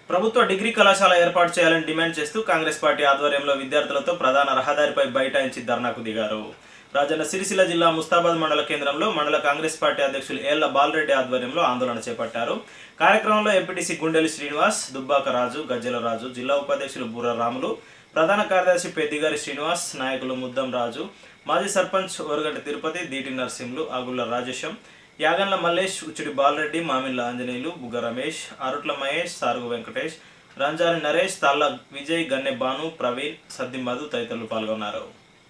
ప్రభుత్వ డిగ్రీ కళాశాల ఏర్పాటు చేయాలని డిమాండ్ చేస్తూ కాంగ్రెస్ పార్టీ ఆధ్వర్యంలో విద్యార్థులతో ప్రధాన రహదారిపై బైఠాయించి ధర్నాకు దిగారు రాజన్న సిరిసిల్ల జిల్లా ముస్తాబాద్ మండల కేంద్రంలో మండల కాంగ్రెస్ పార్టీ అధ్యక్షులు ఏళ్ల బాలరెడ్డి ఆధ్వర్యంలో ఆందోళన చేపట్టారు కార్యక్రమంలో ఎంపీటీసీ గుండెలి శ్రీనివాస్ దుబ్బాక రాజు గజ్జల రాజు జిల్లా ఉపాధ్యక్షులు బుర్ర రాములు ప్రధాన కార్యదర్శి పెద్దిగారి శ్రీనివాస్ నాయకులు ముద్దం రాజు మాజీ సర్పంచ్ ఓరగంటి తిరుపతి దీటి నరసింహులు ఆగుళ్ల రాజేశం యాగండ్ల మల్లేష్ ఉచ్చుడి బాలరెడ్డి మామిళ్ళ ఆంజనేయులు బుగ్గ రమేష్ అరుట్ల మహేష్ సారుగు వెంకటేష్ రంజాని నరేష్ తాళ్ళ విజయ్ గన్నె భాను ప్రవీణ్ సద్ది మధు తదితరులు పాల్గొన్నారు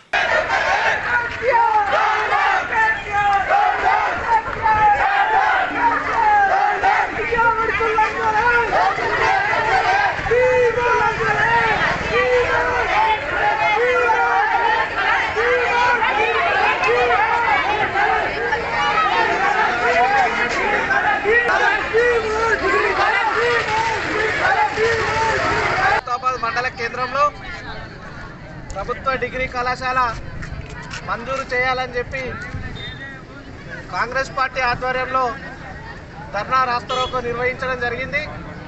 హైదరాబాద్ మండల కేంద్రంలో ప్రభుత్వ డిగ్రీ కళాశాల మంజూరు చేయాలని చెప్పి కాంగ్రెస్ పార్టీ ఆధ్వర్యంలో ధర్నా రాస్తారోకో నిర్వహించడం జరిగింది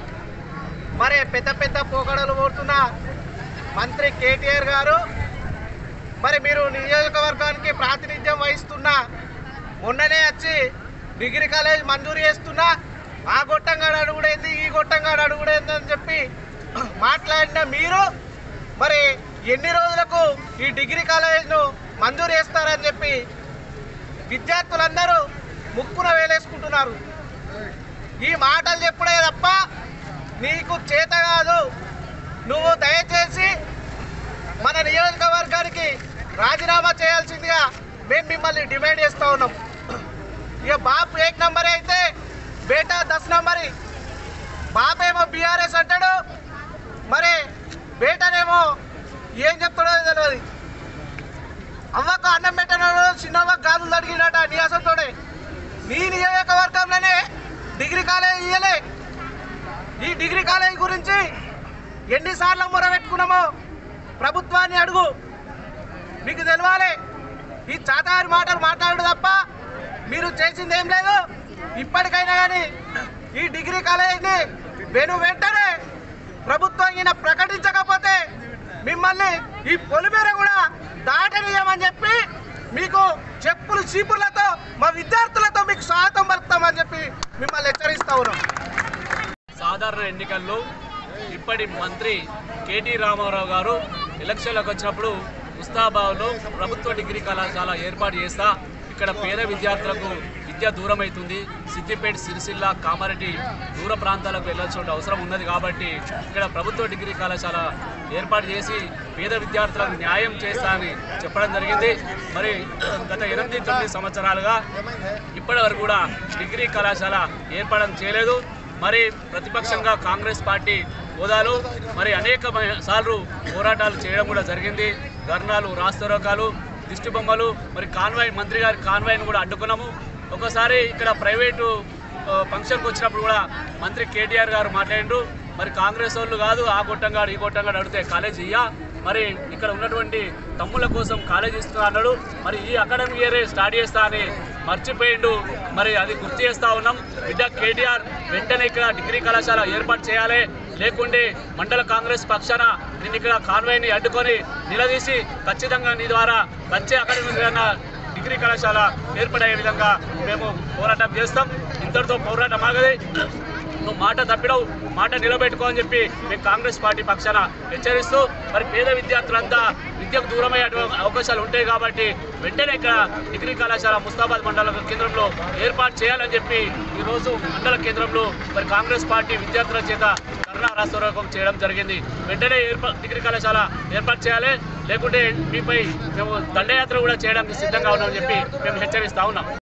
మరి పెద్ద పెద్ద పోకడలు పోతున్న మంత్రి కేటీఆర్ గారు మరి మీరు నియోజకవర్గానికి ప్రాతినిధ్యం వహిస్తున్న మొన్ననే వచ్చి డిగ్రీ కాలేజ్ మంజూరు చేస్తున్నా ఆ గొట్టంగాడు అడుగుడేంది ఈ గొట్టంగాడు అడుగుడేంది అని చెప్పి మాట్లాడిన మీరు మరి ఎన్ని రోజులకు ఈ డిగ్రీ కాలేజ్ను మంజూరు చేస్తారని చెప్పి విద్యార్థులందరూ ముక్కున వేలేసుకుంటున్నారు ఈ మాటలు చెప్పుడే తప్ప నీకు చేత కాదు నువ్వు దయచేసి మన నియోజకవర్గానికి రాజీనామా చేయాల్సిందిగా మేము మిమ్మల్ని డిమాండ్ చేస్తూ ఉన్నాం ఇక బాప్ ఏక్ నంబర్ అయితే బేటా దస్ నంబరి బాప్ ఏమో బీఆర్ఎస్ అంటాడు మరి బేటానేమో ఏం చెప్తాడో తెలియదు అవ్వకు అన్నం పెట్టినాడు చిన్నవ్వ గాజులు అడిగినట నియాసంతోడే నీ నియోజకవర్గంలోనే డిగ్రీ కాలేజ్ ఇయ్యలే ఈ డిగ్రీ కాలేజ్ గురించి ఎన్నిసార్లు మొర పెట్టుకున్నామో ప్రభుత్వాన్ని అడుగు మీకు తెలవాలి ఈ చాతారి మాటలు మాట్లాడు తప్ప మీరు చేసింది ఏం లేదు ఇప్పటికైనా కానీ ఈ డిగ్రీ కాలేజీని వెను వెంటనే ప్రభుత్వం ఈయన ప్రకటించకపోతే మిమ్మల్ని ఈ పొలిమేర కూడా దాటనీయమని చెప్పి మీకు చెప్పులు చీపులతో మా విద్యార్థులతో మీకు స్వాగతం పలుకుతామని చెప్పి మిమ్మల్ని హెచ్చరిస్తా ఉన్నాం సాధారణ ఎన్నికల్లో ఇప్పటి మంత్రి కేటీ రామారావు గారు ఎలక్షన్లకు వచ్చినప్పుడు ముస్తాబాద్లో ప్రభుత్వ డిగ్రీ కళాశాల ఏర్పాటు చేస్తా ఇక్కడ పేద విద్యార్థులకు విద్య దూరం అవుతుంది సిద్దిపేట సిరిసిల్ల కామారెడ్డి దూర ప్రాంతాలకు వెళ్ళాల్సిన అవసరం ఉన్నది కాబట్టి ఇక్కడ ప్రభుత్వ డిగ్రీ కళాశాల ఏర్పాటు చేసి పేద విద్యార్థులకు న్యాయం చేస్తా అని చెప్పడం జరిగింది మరి గత ఎనిమిది తొమ్మిది సంవత్సరాలుగా ఇప్పటి వరకు కూడా డిగ్రీ కళాశాల ఏర్పాటు చేయలేదు మరి ప్రతిపక్షంగా కాంగ్రెస్ పార్టీ హోదాలో మరి అనేక సార్లు పోరాటాలు చేయడం కూడా జరిగింది ధర్నాలు రాస్తారోకాలు దిష్టి బొమ్మలు మరి కాన్వాయ్ మంత్రి గారి కాన్వాయ్ని కూడా అడ్డుకున్నాము ఒకసారి ఇక్కడ ప్రైవేటు ఆ, ఫంక్షన్కి వచ్చినప్పుడు కూడా మంత్రి కేటీఆర్ గారు మాట్లాడిండ్రు మరి కాంగ్రెస్ వాళ్ళు కాదు ఆ గొట్టంగాడు ఈ గొట్టంగాడు అడిగితే కాలేజ్ ఇయ్యా మరి ఇక్కడ ఉన్నటువంటి తమ్ముల కోసం కాలేజ్ ఇస్తా అన్నాడు మరి ఈ అకాడమిక్ ఇయరే స్టార్ట్ చేస్తా అని మర్చిపోయిండు మరి అది గుర్తు చేస్తా ఉన్నాం బిడ్డ కేటీఆర్ వెంటనే ఇక్కడ డిగ్రీ కళాశాల ఏర్పాటు చేయాలి లేకుంటే మండల కాంగ్రెస్ పక్షాన నేను ఇక్కడ కాన్వాయ్ని అడ్డుకొని నిలదీసి ఖచ్చితంగా నీ ద్వారా వచ్చే అకాడమిక్ విధంగా డిగ్రీ కళాశాల ఏర్పడే విధంగా మేము పోరాటం చేస్తాం ఇంతటితో పోరాటం ఆగది నువ్వు మాట తప్పిడవు మాట నిలబెట్టుకో అని చెప్పి మేము కాంగ్రెస్ పార్టీ పక్షాన హెచ్చరిస్తూ మరి పేద విద్యార్థులంతా విద్యకు దూరమయ్యే అవకాశాలు ఉంటాయి కాబట్టి వెంటనే ఇక్కడ డిగ్రీ కళాశాల ముస్తాబాద్ మండల కేంద్రంలో ఏర్పాటు చేయాలని చెప్పి ఈరోజు మండల కేంద్రంలో మరి కాంగ్రెస్ పార్టీ విద్యార్థుల చేత ధర్నా రాస్తారోకం చేయడం జరిగింది వెంటనే ఏర్పా డిగ్రీ కళాశాల ఏర్పాటు చేయాలి లేకుంటే మీపై మేము దండయాత్ర కూడా చేయడానికి సిద్ధంగా ఉన్నామని చెప్పి మేము హెచ్చరిస్తా ఉన్నాం